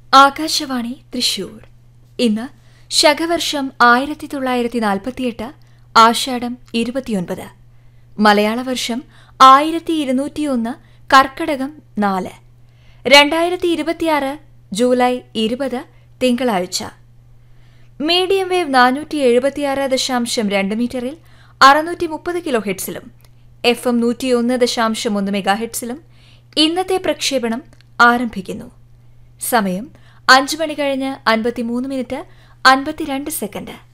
ആകാശവാണി തൃശൂർ ഇന്ന് ശകവർഷം ആയിരത്തി തൊള്ളായിരത്തി നാൽപ്പത്തിയെട്ട് ആഷാഢം ഇരുപത്തിയൊൻപത് മലയാള വർഷം ആയിരത്തി ഇരുന്നൂറ്റിയൊന്ന് കർക്കടകം നാല് രണ്ടായിരത്തി ഇരുപത്തിയാറ് ജൂലൈ ഇരുപത് തിങ്കളാഴ്ച മീഡിയം വേവ് നാനൂറ്റി എഴുപത്തിയാറ് ദശാംശം രണ്ട് മീറ്ററിൽ അറുന്നൂറ്റി മുപ്പത് കിലോ ഹെഡ്സിലും എഫ് എം നൂറ്റിയൊന്ന് ദശാംശം ഒന്ന് മെഗാ ഹെഡ്സിലും ഇന്നത്തെ പ്രക്ഷേപണം ആരംഭിക്കുന്നു സമയം അഞ്ച് മണി കഴിഞ്ഞ് അൻപത്തിമൂന്ന് മിനിറ്റ് അൻപത്തിരണ്ട് സെക്കൻഡ്